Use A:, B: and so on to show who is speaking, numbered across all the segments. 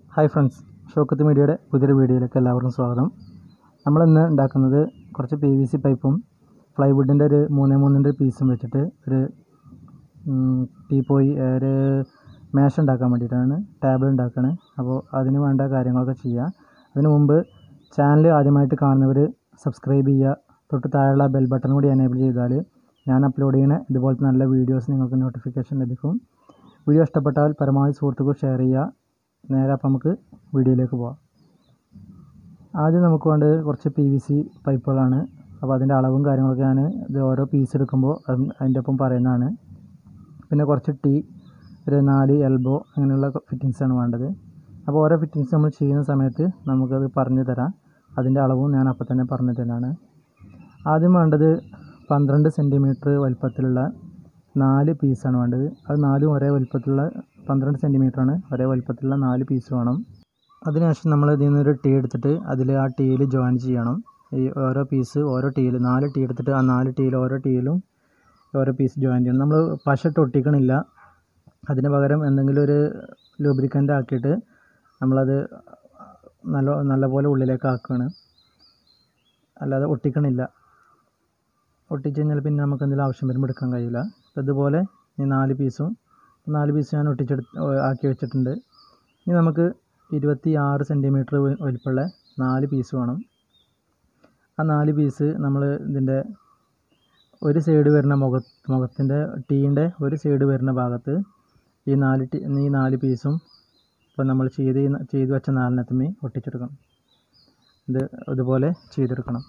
A: hi friends ഷോക്കത്ത് മീഡിയയുടെ പുതിയൊരു വീഡിയോയിലേക്ക് എല്ലാവർക്കും സ്വാഗതം നമ്മളിന്ന് ഉണ്ടാക്കുന്നത് കുറച്ച് പി വി സി പൈപ്പും പ്ലൈവുഡിൻ്റെ ഒരു മൂന്നേ മൂന്നിൻ്റെ പീസും വെച്ചിട്ട് ഒരു ടീപ്പോയി ഒരു മേശ ഉണ്ടാക്കാൻ വേണ്ടിയിട്ടാണ് ടേബിൾ ഉണ്ടാക്കുകയാണ് അപ്പോൾ അതിന് വേണ്ട കാര്യങ്ങളൊക്കെ ചെയ്യുക അതിന് മുമ്പ് ചാനൽ ആദ്യമായിട്ട് കാണുന്നവർ സബ്സ്ക്രൈബ് ചെയ്യുക തൊട്ട് താഴെയുള്ള ബെൽ ബട്ടൺ കൂടി എനേബിൾ ചെയ്താൽ ഞാൻ അപ്ലോഡ് ചെയ്യുന്ന ഇതുപോലത്തെ നല്ല വീഡിയോസ് നിങ്ങൾക്ക് നോട്ടിഫിക്കേഷൻ ലഭിക്കും വീഡിയോ ഇഷ്ടപ്പെട്ടാൽ പരമാവധി സുഹൃത്തുക്കൾ ഷെയർ ചെയ്യുക നേരെ അപ്പം നമുക്ക് വീഡിയോയിലേക്ക് പോവാം ആദ്യം നമുക്ക് വേണ്ടത് കുറച്ച് പി വി സി പൈപ്പുകളാണ് അപ്പോൾ അതിൻ്റെ അളവും കാര്യങ്ങളൊക്കെ ഞാൻ ഇത് ഓരോ പീസ് എടുക്കുമ്പോൾ അത് അതിൻ്റെ ഒപ്പം പറയുന്നതാണ് പിന്നെ കുറച്ച് ടീ ഒരു നാല് എൽബോ അങ്ങനെയുള്ള ഫിറ്റിങ്സാണ് വേണ്ടത് അപ്പോൾ ഓരോ ഫിറ്റിങ്സ് നമ്മൾ ചെയ്യുന്ന സമയത്ത് നമുക്കത് പറഞ്ഞു തരാം അതിൻ്റെ അളവും ഞാൻ അപ്പം തന്നെ പറഞ്ഞു തരാണ് ആദ്യം വേണ്ടത് പന്ത്രണ്ട് സെൻറ്റിമീറ്റർ വലുപ്പത്തിലുള്ള നാല് പീസാണ് വേണ്ടത് അത് നാലും ഒരേ വലുപ്പത്തിലുള്ള പന്ത്രണ്ട് സെൻറ്റിമീറ്ററാണ് ഒരേ വലുപ്പത്തിലുള്ള നാല് പീസ് വേണം അതിനുശേഷം നമ്മൾ ഇതിൽ നിന്നൊരു ടീ എടുത്തിട്ട് അതിൽ ആ ടീയിൽ ജോയിൻ ചെയ്യണം ഈ ഓരോ പീസ് ഓരോ ടീയിൽ നാല് ടീ എടുത്തിട്ട് ആ നാല് ടീയിൽ ഓരോ ടീയിലും ഓരോ പീസ് ജോയിൻ ചെയ്യണം നമ്മൾ പശ ഒട്ടിക്കണില്ല അതിന് പകരം എന്തെങ്കിലും ഒരു ലൂബ്രിക്കൻ്റ് ആക്കിയിട്ട് നമ്മളത് നല്ല നല്ലപോലെ ഉള്ളിലേക്ക് ആക്കുകയാണ് അല്ലാതെ ഒട്ടിക്കണില്ല ഒട്ടിച്ച് കഴിഞ്ഞാൽ പിന്നെ നമുക്ക് എന്തെങ്കിലും ആവശ്യം വരുമ്പോൾ എടുക്കാൻ കഴിയില്ല അപ്പോൾ ഇതുപോലെ ഈ നാല് പീസും നാല് പീസ് ഞാൻ ഒട്ടിച്ചെടുത്ത് ആക്കി വെച്ചിട്ടുണ്ട് ഇനി നമുക്ക് ഇരുപത്തി ആറ് സെൻറ്റിമീറ്റർ വലിപ്പമുള്ള നാല് പീസ് വേണം ആ നാല് പീസ് നമ്മൾ ഇതിൻ്റെ ഒരു സൈഡ് വരുന്ന മുഖ മുഖത്തിൻ്റെ ടീൻ്റെ ഒരു സൈഡ് വരുന്ന ഭാഗത്ത് ഈ നാല് ടീ ഈ നാല് പീസും ഇപ്പോൾ നമ്മൾ ചെയ്ത് ചെയ്ത് വെച്ച നാലിനത്തുമ്മി ഒട്ടിച്ചെടുക്കണം ഇത് ഇതുപോലെ ചെയ്തെടുക്കണം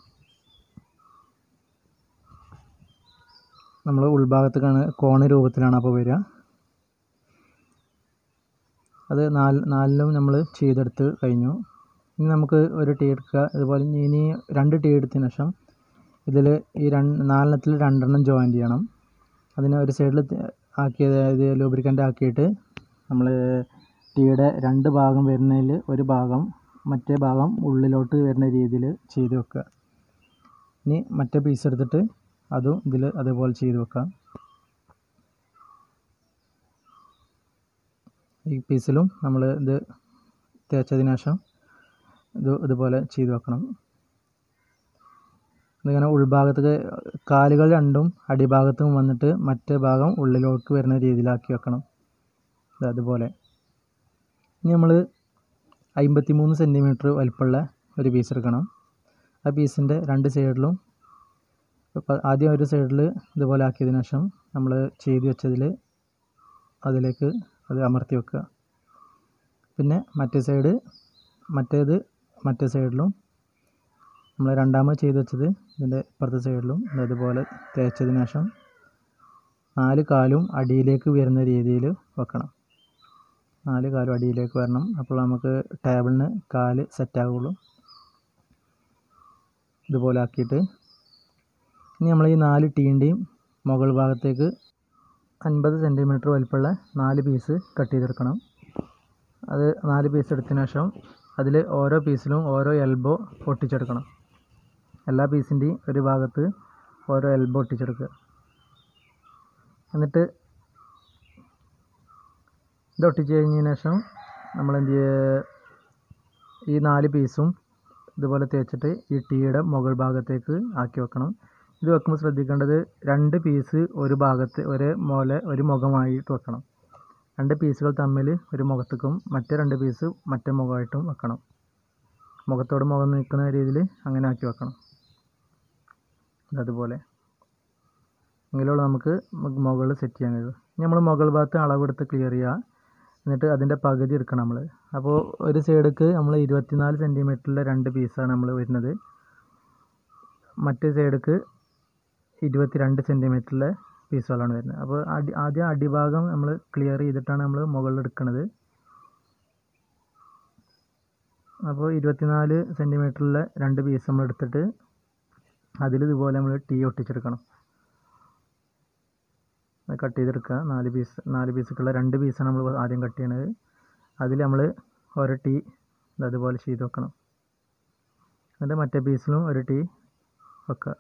A: നമ്മൾ ഉൾഭാഗത്തേക്കാണ് കോണ രൂപത്തിലാണ് അപ്പോൾ വരിക അത് നാല് നാലിലും നമ്മൾ ചെയ്തെടുത്ത് കഴിഞ്ഞു ഇനി നമുക്ക് ഒരു ടീ എടുക്കുക അതുപോലെ ഇനി രണ്ട് ടീ എടുത്തതിന് ശേഷം ഇതിൽ ഈ രണ്ട് നാലെണ്ണത്തിൽ രണ്ടെണ്ണം ജോയിൻ ചെയ്യണം അതിന് ഒരു സൈഡിൽ ആക്കിയത് ഇത് ലൂബ്രിക്കൻ്റ് ആക്കിയിട്ട് നമ്മൾ ടീയുടെ രണ്ട് ഭാഗം വരുന്നതിൽ ഒരു ഭാഗം മറ്റേ ഭാഗം ഉള്ളിലോട്ട് വരുന്ന രീതിയിൽ ചെയ്ത് വെക്കുക ഇനി മറ്റേ പീസ് എടുത്തിട്ട് അതും ഇതിൽ അതേപോലെ ചെയ്ത് വെക്കാം ഈ പീസിലും നമ്മൾ ഇത് തേച്ചതിന് ശേഷം ഇത് ഇതുപോലെ ചെയ്ത് വെക്കണം ഇതിങ്ങനെ ഉൾഭാഗത്തേക്ക് കാലുകൾ രണ്ടും അടിഭാഗത്തും വന്നിട്ട് മറ്റേ ഭാഗം ഉള്ളിലോട്ട് വരുന്ന രീതിയിലാക്കി വെക്കണം ഇത് അതുപോലെ ഇനി നമ്മൾ അമ്പത്തി മൂന്ന് സെൻറ്റിമീറ്റർ വലിപ്പമുള്ള ഒരു പീസ് എടുക്കണം ആ പീസിൻ്റെ രണ്ട് സൈഡിലും ഇപ്പോൾ ആദ്യം ഒരു സൈഡിൽ ഇതുപോലെ ആക്കിയതിന് ശേഷം നമ്മൾ ചെയ്ത് വെച്ചതിൽ അതിലേക്ക് അത് അമർത്തി വെക്കുക പിന്നെ മറ്റേ സൈഡ് മറ്റേത് മറ്റേ സൈഡിലും നമ്മൾ രണ്ടാമത് ചെയ്ത് വെച്ചത് ഇതിൻ്റെ ഇപ്പുറത്തെ സൈഡിലും ഇതുപോലെ തേച്ചതിന് ശേഷം നാല് കാലും അടിയിലേക്ക് വരുന്ന രീതിയിൽ വെക്കണം നാല് കാലും അടിയിലേക്ക് വരണം അപ്പോൾ നമുക്ക് ടേബിളിന് കാല് സെറ്റാകുള്ളൂ ഇതുപോലെ ആക്കിയിട്ട് ഇനി നമ്മൾ ഈ നാല് ടീൻ്റെയും മുകൾ ഭാഗത്തേക്ക് അൻപത് സെൻറ്റിമീറ്റർ വലിപ്പമുള്ള നാല് പീസ് കട്ട് ചെയ്തെടുക്കണം അത് നാല് പീസ് എടുത്തതിന് ശേഷം അതിൽ ഓരോ പീസിലും ഓരോ എൽബോ ഒട്ടിച്ചെടുക്കണം എല്ലാ പീസിൻ്റെയും ഒരു ഭാഗത്ത് ഓരോ എൽബോ ഒട്ടിച്ചെടുക്കുക എന്നിട്ട് ഇത് ഒട്ടിച്ച് കഴിഞ്ഞതിന് ശേഷം നമ്മൾ എന്ത് ചെയ്യുക ഈ നാല് പീസും ഇതുപോലെ തേച്ചിട്ട് ഈ ടീയുടെ മുകൾ ഭാഗത്തേക്ക് ആക്കി വെക്കണം ഇത് വെക്കുമ്പോൾ ശ്രദ്ധിക്കേണ്ടത് രണ്ട് പീസ് ഒരു ഭാഗത്ത് ഒരേ പോലെ ഒരു മുഖമായിട്ട് വെക്കണം രണ്ട് പീസുകൾ തമ്മിൽ ഒരു മുഖത്തേക്കും മറ്റേ രണ്ട് പീസ് മറ്റേ മുഖമായിട്ടും വെക്കണം മുഖത്തോട് മുഖം നിൽക്കുന്ന രീതിയിൽ അങ്ങനെ ആക്കി വെക്കണം അതുപോലെ എങ്കിലുള്ള നമുക്ക് മുകളിൽ സെറ്റ് ചെയ്യാൻ കഴിയും ഇനി നമ്മൾ മുകൾ ഭാഗത്ത് അളവെടുത്ത് ക്ലിയർ ചെയ്യുക എന്നിട്ട് അതിൻ്റെ പകുതി എടുക്കണം നമ്മൾ അപ്പോൾ ഒരു സൈഡിലേക്ക് നമ്മൾ ഇരുപത്തിനാല് സെൻറ്റിമീറ്ററിലെ രണ്ട് പീസാണ് നമ്മൾ വരുന്നത് മറ്റേ സൈഡിലേക്ക് ഇരുപത്തി രണ്ട് സെൻറ്റിമീറ്ററിലെ പീസുകളാണ് വരുന്നത് അപ്പോൾ അടി ആദ്യം അടിഭാഗം നമ്മൾ ക്ലിയർ ചെയ്തിട്ടാണ് നമ്മൾ മുകളിൽ എടുക്കുന്നത് അപ്പോൾ ഇരുപത്തിനാല് സെൻറ്റിമീറ്ററിലെ രണ്ട് പീസ് നമ്മൾ എടുത്തിട്ട് അതിൽ ഇതുപോലെ നമ്മൾ ടീ ഒട്ടിച്ചെടുക്കണം കട്ട് ചെയ്തെടുക്കുക നാല് പീസ് നാല് പീസുള്ള രണ്ട് പീസാണ് നമ്മൾ ആദ്യം കട്ട് ചെയ്യണത് അതിൽ നമ്മൾ ഓരോ ടീ അതുപോലെ ചെയ്ത് വെക്കണം എന്നിട്ട് മറ്റേ പീസിലും ഒരു ടീ വെക്കുക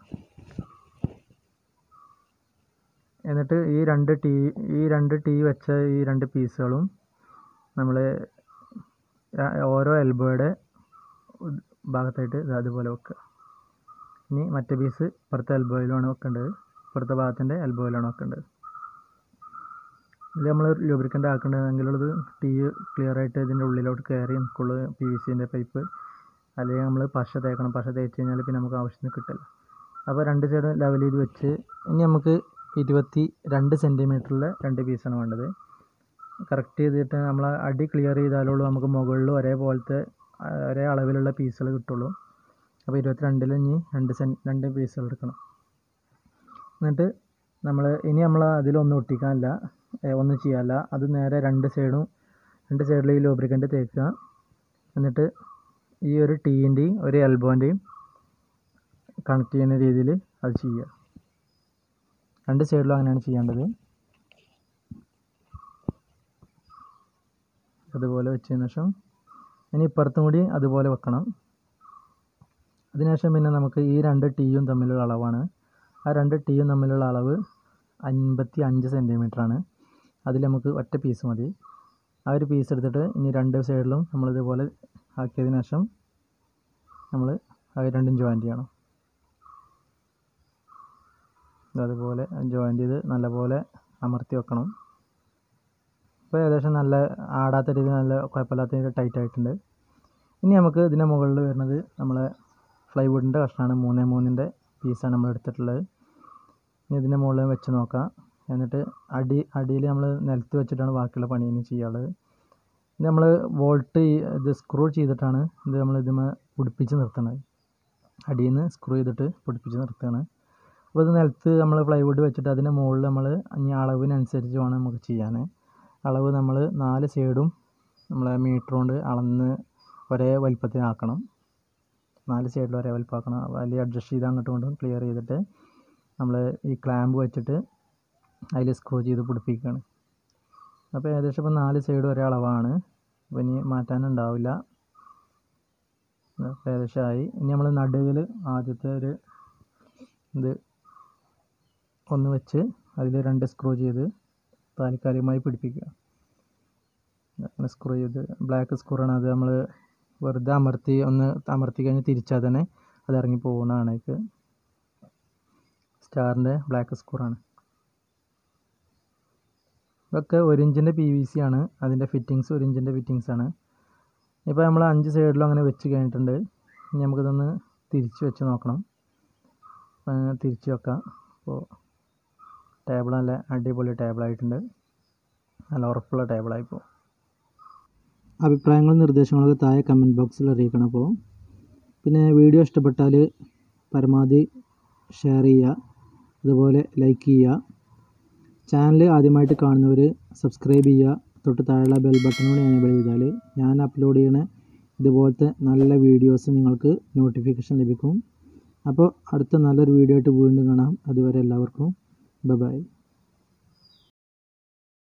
A: എന്നിട്ട് ഈ രണ്ട് ടീ ഈ രണ്ട് ടീ വെച്ച ഈ രണ്ട് പീസുകളും നമ്മൾ ര- ഓരോ എൽബോയുടെ ഭാഗത്തായിട്ട് ഇത് അതുപോലെ വെക്കുക ഇനി മറ്റേ പീസ് ഇപ്പുറത്തെ എൽബോയിലാണ് വെക്കേണ്ടത് ഇപ്പുറത്തെ ഭാഗത്തിൻ്റെ എൽബോയിലാണ് വെക്കേണ്ടത് ഇത് നമ്മൾ ലൂബ്രിക്കൻ്റ് ആക്കേണ്ടതെങ്കിലുള്ളത് ടീ ക്ലിയർ ആയിട്ട് ഇതിൻ്റെ ഉള്ളിലോട്ട് കയറി നിൽക്കുള്ളൂ പി വി സിൻ്റെ പൈപ്പ് അല്ലെങ്കിൽ നമ്മൾ പശ തേക്കണം പശ തേച്ച് കഴിഞ്ഞാൽ പിന്നെ നമുക്ക് ആവശ്യത്തിന് കിട്ടില്ല അപ്പോൾ രണ്ട് സൈഡ് ലെവൽ ചെയ്ത് വെച്ച് ഇനി നമുക്ക് ഇരുപത്തി രണ്ട് സെൻറ്റിമീറ്ററിൽ രണ്ട് പീസാണ് വേണ്ടത് കറക്റ്റ് ചെയ്തിട്ട് നമ്മൾ അടി ക്ലിയർ ചെയ്താലുള്ളൂ നമുക്ക് മുകളിൽ ഒരേപോലത്തെ ആ, ഒരേ അളവിലുള്ള പീസുകൾ കിട്ടുള്ളൂ അപ്പോൾ ഇരുപത്തിരണ്ടിൽ ഇനി രണ്ട് സെൻ രണ്ട് പീസുകൾ എടുക്കണം എന്നിട്ട് നമ്മൾ ഇനി നമ്മൾ അതിലൊന്നും ഒട്ടിക്കാനില്ല ഏ, ഒന്നും ചെയ്യാനില്ല അത് നേരെ രണ്ട് സൈഡും രണ്ട് സൈഡിൽ ഈ ലൂബ്രിക്കൻ്റ് തേക്കുക എന്നിട്ട് ഈ ഒരു ടീൻ്റെയും ഒരു എൽബോൻ്റെയും കണക്ട് ചെയ്യുന്ന രീതിയിൽ അത് ചെയ്യുക രണ്ട് സൈഡിലും അങ്ങനെയാണ് ചെയ്യേണ്ടത് അതുപോലെ വെച്ചതിന് ശേഷം ഇനി ഇപ്പുറത്തും കൂടി അതുപോലെ വെക്കണം അതിനുശേഷം പിന്നെ നമുക്ക് ഈ രണ്ട് ടീയും തമ്മിലുള്ള അളവാണ് ആ രണ്ട് ടീയും തമ്മിലുള്ള അളവ് അൻപത്തി അഞ്ച് സെൻറ്റിമീറ്റർ ആണ് അതിൽ നമുക്ക് ഒറ്റ പീസ് മതി ആ ഒരു പീസ് എടുത്തിട്ട് ഇനി രണ്ട് സൈഡിലും നമ്മളിതുപോലെ ആക്കിയതിന് ശേഷം നമ്മൾ അത് രണ്ടും ജോയിൻറ്റ് ചെയ്യണം അതുപോലെ ജോയിൻറ്റ് ചെയ്ത് നല്ലപോലെ അമർത്തി വെക്കണം ഇപ്പോൾ ഏകദേശം നല്ല ആടാത്ത രീതിയിൽ നല്ല കുഴപ്പമില്ലാത്ത രീതിയിൽ ടൈറ്റ് ആയിട്ടുണ്ട് ഇനി നമുക്ക് ഇതിൻ്റെ മുകളിൽ വരുന്നത് നമ്മളെ ഫ്ലൈവുഡിൻ്റെ കഷ്ണമാണ് മൂന്ന് മൂന്നിൻ്റെ പീസാണ് നമ്മൾ എടുത്തിട്ടുള്ളത് ഇനി ഇതിൻ്റെ മുകളിൽ വെച്ച് നോക്കാം എന്നിട്ട് അടി അടിയിൽ നമ്മൾ നിലത്ത് വെച്ചിട്ടാണ് ബാക്കിയുള്ള പണി ഇനി ചെയ്യാനുള്ളത് ഇത് നമ്മൾ വോൾട്ട് ഇത് സ്ക്രൂ ചെയ്തിട്ടാണ് ഇത് നമ്മൾ ഇതിമേ പിടിപ്പിച്ച് നിർത്തുന്നത് അടിയിൽ നിന്ന് സ്ക്രൂ ചെയ്തിട്ട് പിടിപ്പിച്ച് നിർത്തുകയാണ് അപ്പോൾ ഇത് നിലത്ത് നമ്മൾ പ്ലൈവുഡ് വെച്ചിട്ട് അതിൻ്റെ മുകളിൽ നമ്മൾ ഇനി അളവിനനുസരിച്ച് വേണം നമുക്ക് ചെയ്യാൻ അളവ് നമ്മൾ നാല് സൈഡും നമ്മളെ മീറ്റർ കൊണ്ട് അളന്ന് ഒരേ വലിപ്പത്തിനാക്കണം നാല് സൈഡിലും ഒരേ വലിപ്പമാക്കണം വലിയ അഡ്ജസ്റ്റ് ചെയ്ത് അങ്ങോട്ടും ഇങ്ങോട്ടും ക്ലിയർ ചെയ്തിട്ട് നമ്മൾ ഈ ക്ലാമ്പ് വെച്ചിട്ട് അതിൽ സ്ക്രൂ ചെയ്ത് പിടിപ്പിക്കുകയാണ് അപ്പോൾ ഏകദേശം ഇപ്പോൾ നാല് സൈഡും ഒരേ അളവാണ് അപ്പോൾ ഇനി മാറ്റാനുണ്ടാവില്ല അപ്പോൾ ഏകദേശമായി ഇനി നമ്മൾ നടുവിൽ ആദ്യത്തെ ഒരു ഇത് ഒന്ന് വെച്ച് അതിൽ രണ്ട് സ്ക്രൂ ചെയ്ത് താൽക്കാലികമായി പിടിപ്പിക്കുക അങ്ങനെ സ്ക്രൂ ചെയ്ത് ബ്ലാക്ക് സ്ക്രൂവാണ് അത് നമ്മൾ വെറുതെ അമർത്തി ഒന്ന് അമർത്തി കഴിഞ്ഞ് തിരിച്ചാൽ തന്നെ അത് ഇറങ്ങി പോകുന്നതാണ് ഇത് സ്റ്റാറിൻ്റെ ബ്ലാക്ക് സ്ക്രൂവാണ് ഇതൊക്കെ ഒരു ഇഞ്ചിൻ്റെ പി വി സി ആണ് അതിൻ്റെ ഫിറ്റിങ്സ് ഒരു ഇഞ്ചിൻ്റെ ഫിറ്റിങ്സ് ആണ് ഇപ്പോൾ നമ്മൾ അഞ്ച് സൈഡിലും അങ്ങനെ വെച്ച് കഴിഞ്ഞിട്ടുണ്ട് ഇനി നമുക്കിതൊന്ന് തിരിച്ച് വെച്ച് നോക്കണം ആ, തിരിച്ച് വെക്കാം അപ്പോൾ ടേബിൾ നല്ല അടിപൊളി ടേബിളായിട്ടുണ്ട് നല്ല ഉറപ്പുള്ള ടേബിളായിപ്പോൾ അഭിപ്രായങ്ങളും നിർദ്ദേശങ്ങളൊക്കെ താഴെ കമൻറ്റ് ബോക്സിൽ അറിയിക്കണം അപ്പോൾ പിന്നെ വീഡിയോ ഇഷ്ടപ്പെട്ടാൽ പരമാവധി ഷെയർ ചെയ്യുക അതുപോലെ ലൈക്ക് ചെയ്യുക ചാനൽ ആദ്യമായിട്ട് കാണുന്നവർ സബ്സ്ക്രൈബ് ചെയ്യുക തൊട്ട് താഴെയുള്ള ബെൽ ബട്ടൺ കൂടി എനേബിൾ ചെയ്താൽ ഞാൻ അപ്ലോഡ് ചെയ്യണ ഇതുപോലത്തെ നല്ല വീഡിയോസ് നിങ്ങൾക്ക് നോട്ടിഫിക്കേഷൻ ലഭിക്കും അപ്പോൾ അടുത്ത നല്ലൊരു വീഡിയോ ആയിട്ട് വീണ്ടും കാണാം അതുവരെ എല്ലാവർക്കും ബൈ